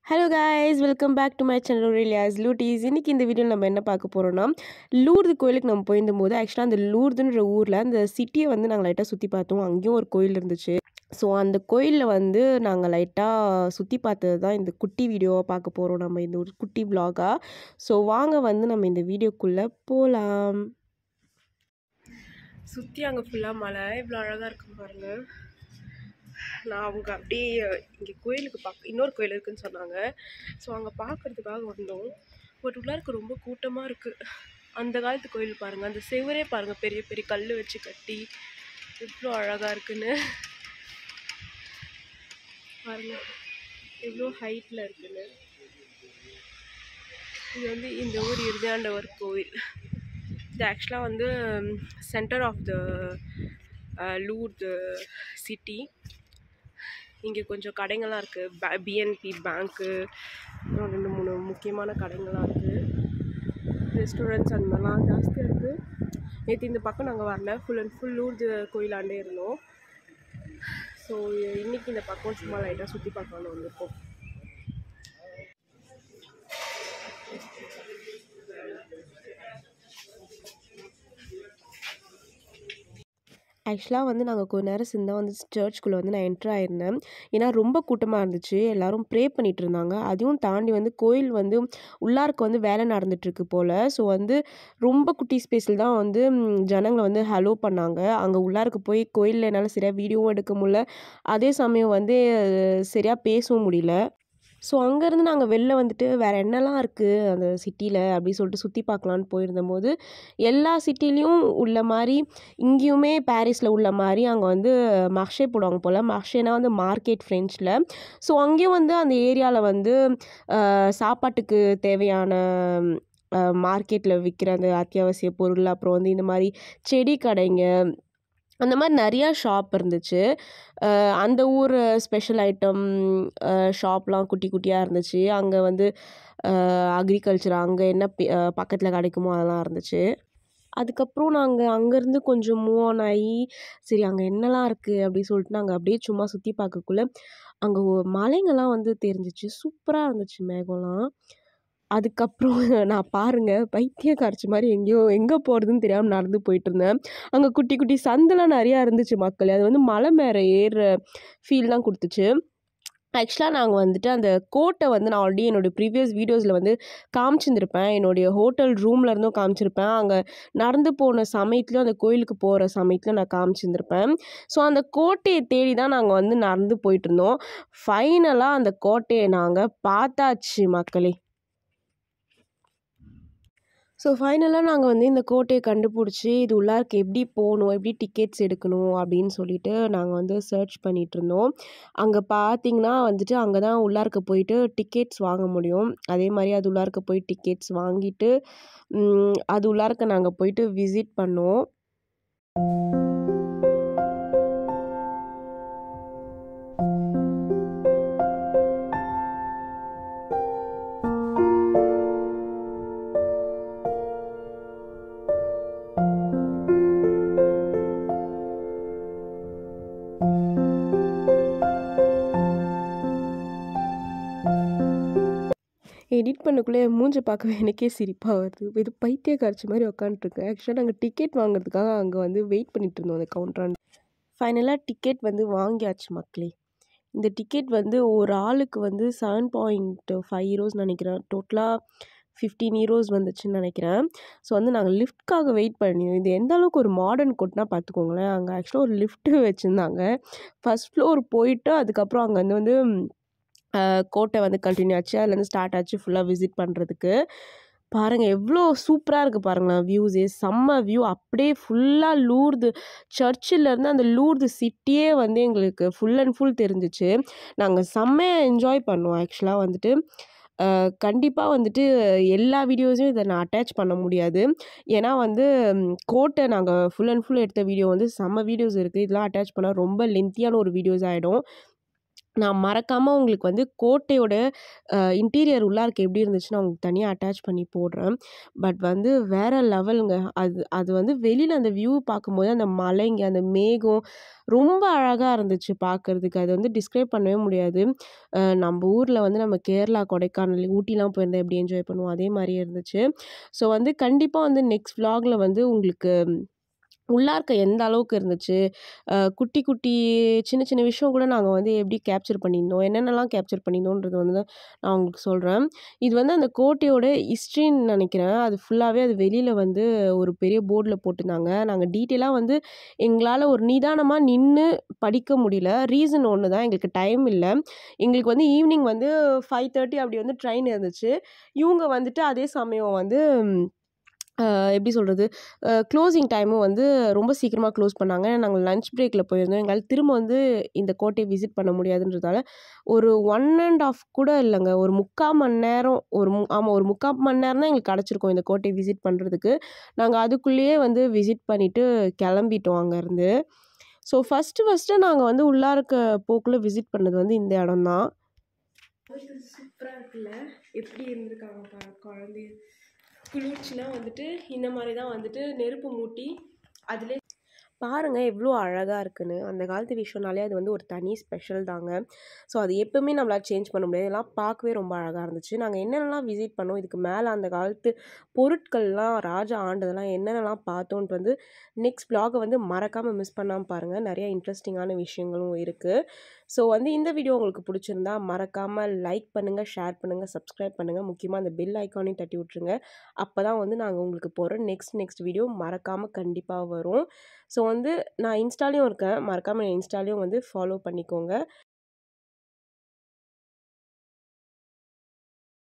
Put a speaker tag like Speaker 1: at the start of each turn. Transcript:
Speaker 1: hello guys welcome back to my channel ரிலியாஸ் லூட்டீஸ் இன்றைக்கி இந்த வீடியோவில் நம்ம என்ன பார்க்க போகிறோம்னா லூர்து கோயிலுக்கு நம்ம போயிருந்தபோது ஆக்சுவலாக அந்த லூர்துன்ற ஊரில் அந்த சிட்டியை வந்து நாங்கள் லைட்டாக சுற்றி பார்த்தோம் அங்கேயும் ஒரு கோயில் இருந்துச்சு ஸோ அந்த கோயிலில் வந்து நாங்கள் லைட்டாக சுற்றி பார்த்தது தான் இந்த குட்டி வீடியோவாக பார்க்க போகிறோம் நம்ம இந்த ஒரு குட்டி vlog-ஆ ஸோ வாங்க வந்து நம்ம இந்த வீடியோக்குள்ளே போகலாம் சுற்றி அங்கே ஃபுல்லாக மலை இவ்வளோ அழகாக இருக்கும் பாருங்கள் நான் அவங்க அப்படியே இங்கே கோயிலுக்கு பார்க்க இன்னொரு கோயில் இருக்குன்னு சொன்னாங்க ஸோ அங்கே பார்க்கறதுக்காக வந்தோம் பட் உள்ளாருக்கு ரொம்ப கூட்டமாக இருக்குது அந்த காலத்து கோயில் பாருங்கள் அந்த செவரே பாருங்கள் பெரிய பெரிய கல் வச்சு கட்டி எவ்வளோ அழகாக இருக்குன்னு பாருங்க எவ்வளோ ஹைட்டில் இருக்குன்னு இது வந்து இந்த ஊர் இறுதியாண்டவர் கோவில் இது ஆக்சுவலாக வந்து center of the Lourdu city இங்கே கொஞ்சம் கடைங்கள்லாம் இருக்குது பிஎன்பி பேங்க்கு அப்புறம் ரெண்டு மூணு முக்கியமான கடைங்கள்லாம் இருக்குது ரெஸ்டாரண்ட்ஸ் அந்த மாதிரிலாம் ஜாஸ்தியாக இருக்குது நேற்று இந்த பக்கம் நாங்கள் வரல ஃபுல் அண்ட் ஃபுல் லூர்து கோயிலாண்டே இருந்தோம் ஸோ இன்றைக்கி இந்த பக்கம் சும்மா லைட்டாக சுற்றி பார்க்கலான்னு வந்திருக்கோம் ஆக்சுவலாக வந்து நாங்கள் கொஞ்ச நேரம் சிந்தா வந்து சர்ச்சுக்குள்ளே வந்து நான் என்ட்ரு ஆயிருந்தேன் ஏன்னா ரொம்ப கூட்டமாக இருந்துச்சு எல்லாரும் ப்ரே பண்ணிட்டு இருந்தாங்க அதையும் தாண்டி வந்து கோயில் வந்து உள்ளாருக்கு வந்து வேலை நடந்துட்டுருக்கு போல் ஸோ வந்து ரொம்ப குட்டி ஸ்பேஸில் தான் வந்து ம், ஜனங்களை வந்து ஹலோ பண்ணாங்க அங்கே உள்ளாருக்கு போய் கோயிலில் என்னால் சரியாக வீடியோவும் எடுக்க முடியல அதே சமயம் வந்து சரியாக பேசவும் முடியல ஸோ அங்கேருந்து நாங்கள் வெளில வந்துட்டு வேறு என்னெல்லாம் இருக்குது அந்த சிட்டியில் அப்படி சொல்லிட்டு சுற்றி பார்க்கலான்னு போயிருந்தபோது எல்லா சிட்டிலையும் உள்ள மாதிரி இங்கேயுமே பாரிஸில் உள்ள மாதிரி அங்கே வந்து மர்ஷே போடுவாங்க போல் மர்ஷேனா வந்து மார்க்கெட் ஃப்ரெஞ்சில் ஸோ அங்கேயும் வந்து அந்த ஏரியாவில் வந்து அஹ், சாப்பாட்டுக்கு தேவையான மார்க்கெட்டில் விற்கிற அந்த அத்தியாவசிய பொருள் அப்புறம் வந்து இந்த மாதிரி செடி கடைங்க அந்த மாதிரி நிறையா ஷாப் இருந்துச்சு அஹ் அந்த ஊர் ஸ்பெஷல் ஐட்டம் ஷாப்லாம் குட்டி குட்டியாக இருந்துச்சு அங்கே வந்து அக்ரிகல்ச்சர் அங்கே என்ன பக்கத்தில் கிடைக்குமோ அதெல்லாம் இருந்துச்சு அதுக்கப்புறம் நாங்கள் அங்கேருந்து கொஞ்சம் மூவ் ஆன் ஆகி சரி அங்கே என்னலாம் இருக்குது அப்படின்னு சொல்லிட்டு நாங்கள் அப்படியே சும்மா சுற்றி பார்க்கக்குள்ள அங்கே மலைங்கள்லாம் வந்து தெரிஞ்சிச்சு சூப்பராக இருந்துச்சு மேகம்லாம் அதுக்கப்புறம் நான் பாருங்கள் பைத்தியம் காய்ச்ச மாதிரி எங்கேயோ எங்கே போகிறதுன்னு தெரியாமல் நடந்து போயிட்டு இருந்தேன் அங்கே குட்டி குட்டி சந்தெல்லாம் நிறையா இருந்துச்சு மக்கள் அது வந்து மலை மேலே ஏறுற ஃபீல் தான் கொடுத்துச்சு ஆக்சுவலாக நாங்கள் வந்துட்டு அந்த கோட்டை வந்து நான் ஆல்ரெடி என்னோடய ப்ரீவியஸ் வீடியோஸில் வந்து காமிச்சிருந்துருப்பேன் என்னுடைய ஹோட்டல் ரூமில் இருந்தும் காமிச்சிருப்பேன் அங்கே நடந்து போன சமயத்துலையும் அந்த கோயிலுக்கு போகிற சமயத்துலையும் நான் காமிச்சிருந்துருப்பேன் ஸோ அந்த கோட்டையை தேடி தான் நாங்கள் வந்து நடந்து போயிட்டு இருந்தோம் ஃபைனலாக அந்த கோட்டையை நாங்கள் பார்த்தாச்சு மக்களே ஸோ ஃபைனலாக நாங்கள் வந்து இந்த கோட்டையை கண்டுபிடிச்சி இது உள்ளாருக்கு எப்படி போகணும் எப்படி டிக்கெட்ஸ் எடுக்கணும் அப்படின்னு சொல்லிட்டு நாங்கள் வந்து சர்ச் பண்ணிட்டு இருந்தோம் அங்கே பார்த்தீங்கன்னா வந்துட்டு அங்கே தான் உள்ளார்க்க போயிட்டு டிக்கெட்ஸ் வாங்க முடியும் அதே மாதிரி அது உள்ளார்க்க போய் டிக்கெட்ஸ் வாங்கிட்டு ம், அது உள்ளார்க்க நாங்கள் போயிட்டு விசிட் பண்ணோம் எடிட் பண்ணக்குள்ளே என் மூஞ்ச பார்க்கவே எனக்கே சிரிப்பாக வருது இது பைத்திய காய்ச்ச மாதிரி உட்காந்துட்ருக்கேன் ஆக்சுவலாக நாங்கள் டிக்கெட் வாங்குறதுக்காக அங்கே வந்து வெயிட் பண்ணிட்டு இருந்தோம் அந்த கவுண்டரான் ஃபைனலாக டிக்கெட் வந்து வாங்கியாச்சு மக்களே இந்த டிக்கெட் வந்து ஒரு ஆளுக்கு வந்து செவன் பாயிண்ட் ஃபைவ் ஹீரோஸ் நினைக்கிறேன் டோட்டலாக ஃபிஃப்டீன் ஹீரோஸ் வந்துச்சுன்னு நினைக்கிறேன் ஸோ வந்து நாங்கள் லிஃப்ட்காக வெயிட் பண்ணியிருந்தோம் இது எந்த அளவுக்கு ஒரு மாடர்ன் கோட்னா பார்த்துக்கோங்களேன் அங்கே ஆக்சுவலாக ஒரு லிஃப்ட்டு வச்சுருந்தாங்க ஃபஸ்ட் ஃப்ளோர் போயிட்டு அதுக்கப்புறம் அங்கே வந்து வந்து அஹ், கோட்டை வந்து கண்டினியூ ஆச்சு அதுலேருந்து ஸ்டார்ட் ஆச்சு ஃபுல்லாக விசிட் பண்ணுறதுக்கு பாருங்கள் எவ்வளோ சூப்பராக இருக்குது பாருங்களேன் வியூஸே செம்ம வியூ அப்படியே ஃபுல்லாக லூர்து சர்ச்சிலேருந்து அந்த லூர்து சிட்டியே வந்து எங்களுக்கு ஃபுல் அண்ட் ஃபுல் தெரிஞ்சிச்சு நாங்கள் செம்மையாக என்ஜாய் பண்ணோம் ஆக்சுவலாக வந்துட்டு கண்டிப்பாக வந்துட்டு எல்லா வீடியோஸையும் இதை நான் அட்டாச் பண்ண முடியாது ஏன்னா வந்து ம், கோட்டை நாங்கள் ஃபுல் அண்ட் ஃபுல் எடுத்த வீடியோ வந்து செம்ம வீடியோஸ் இருக்குது இதெல்லாம் அட்டாச் பண்ணால் ரொம்ப லென்த்தியான ஒரு வீடியோஸ் ஆகிடும் நான் மறக்காமல் உங்களுக்கு வந்து கோட்டையோட இன்டீரியர் உள்ளார்க்க எப்படி இருந்துச்சுன்னு உங்களுக்கு தனியாக அட்டாச் பண்ணி போடுறேன் பட் வந்து வேறு லெவலுங்க அது அது வந்து வெளியில் அந்த வியூ பார்க்கும்போது அந்த மலைங்க அந்த மேகம் ரொம்ப அழகாக இருந்துச்சு பார்க்குறதுக்கு அது வந்து டிஸ்கிரைப் பண்ணவே முடியாது நம்ம ஊரில் வந்து நம்ம கேரளா கொடைக்கானல் ஊட்டிலாம் போயிருந்தா எப்படி என்ஜாய் பண்ணுவோம் அதே மாதிரியே இருந்துச்சு ஸோ வந்து கண்டிப்பாக வந்து நெக்ஸ்ட் vlogல வந்து உங்களுக்கு உள்ளார்க்க எந்த அளவுக்கு இருந்துச்சு குட்டி குட்டி சின்ன சின்ன விஷயம் கூட நாங்கள் வந்து எப்படி கேப்சர் பண்ணியிருந்தோம் என்னென்னலாம் கேப்சர் பண்ணியிருந்தோன்றது வந்து நான் உங்களுக்கு சொல்கிறேன் இது வந்து அந்த கோட்டையோட ஹிஸ்ட்ரின்னு நினைக்கிறேன் அது ஃபுல்லாகவே அது வெளியில் வந்து ஒரு பெரிய போர்டில் போட்டிருந்தாங்க நாங்கள் டீட்டெயிலாக வந்து எங்களால் ஒரு நிதானமாக நின்று படிக்க முடியல ரீசன் ஒன்று தான் எங்களுக்கு டைம் இல்லை எங்களுக்கு வந்து ஈவினிங் வந்து ஃபைவ் தேர்ட்டி அப்படி வந்து ட்ரெயின் இருந்துச்சு இவங்க வந்துட்டு அதே சமயம் வந்து எப்படி சொல்கிறது க்ளோசிங் டைமும் வந்து ரொம்ப சீக்கிரமாக க்ளோஸ் பண்ணாங்க நாங்கள் லன்ச் பிரேக்கில் போயிருந்தோம் எங்களால் திரும்ப வந்து இந்த கோட்டையை விசிட் பண்ண முடியாதுன்றதால ஒரு ஒன் அண்ட் ஆஃப் கூட இல்லைங்க ஒரு முக்கால் மணி நேரம் ஒரு மு ஆமாம் ஒரு முக்கால் மணி நேரம் தான் எங்களுக்கு கிடச்சிருக்கும் இந்த கோட்டையை விசிட் பண்ணுறதுக்கு நாங்கள் அதுக்குள்ளேயே வந்து விசிட் பண்ணிவிட்டு கிளம்பிட்டோம் அங்கேருந்து ஸோ ஃபஸ்ட்டு ஃபஸ்ட்டு நாங்கள் வந்து உள்ளார்க்க போக்குள்ள விசிட் பண்ணது வந்து இந்த இடம் தான் சூப்பராக இருக்குல்ல எப்படி இருந்திருக்காங்க பாரு குழந்தைய குளிர்ச்சினா வந்துட்டு இந்த மாதிரி தான் வந்துட்டு நெருப்பு மூட்டி அதிலே பாருங்கள் எவ்வளோ அழகாக இருக்குன்னு அந்த காலத்து விஷயம்னாலே அது வந்து ஒரு தனி ஸ்பெஷல் தாங்க ஸோ அது எப்போவுமே நம்மளால் சேஞ்ச் பண்ண முடியாது இதெல்லாம் பார்க்கவே ரொம்ப அழகாக இருந்துச்சு நாங்கள் என்னென்னலாம் விசிட் பண்ணோம் இதுக்கு மேலே அந்த காலத்து பொருட்கள்லாம் ராஜா ஆண்டதெல்லாம் என்னென்னலாம் பார்த்தோன்ட்டு வந்து நெக்ஸ்ட் vlog-அ வந்து மறக்காமல் மிஸ் பண்ணாமல் பாருங்கள் நிறைய இன்ட்ரெஸ்டிங்கான விஷயங்களும் இருக்குது ஸோ வந்து இந்த வீடியோ உங்களுக்கு பிடிச்சிருந்தா மறக்காமல் லைக் பண்ணுங்கள் ஷேர் பண்ணுங்கள் சப்ஸ்கிரைப் பண்ணுங்கள் முக்கியமாக அந்த பெல் ஐக்கானையும் தட்டி விட்ருங்க அப்போ தான் வந்து நாங்கள் உங்களுக்கு போகிற நெக்ஸ்ட் நெக்ஸ்ட் வீடியோ மறக்காமல் கண்டிப்பாக வரும் ஸோ வந்து நான் இன்ஸ்டாலையும் இருக்கேன் மறக்காமல் இன்ஸ்டாலையும் வந்து ஃபாலோ பண்ணிக்கோங்க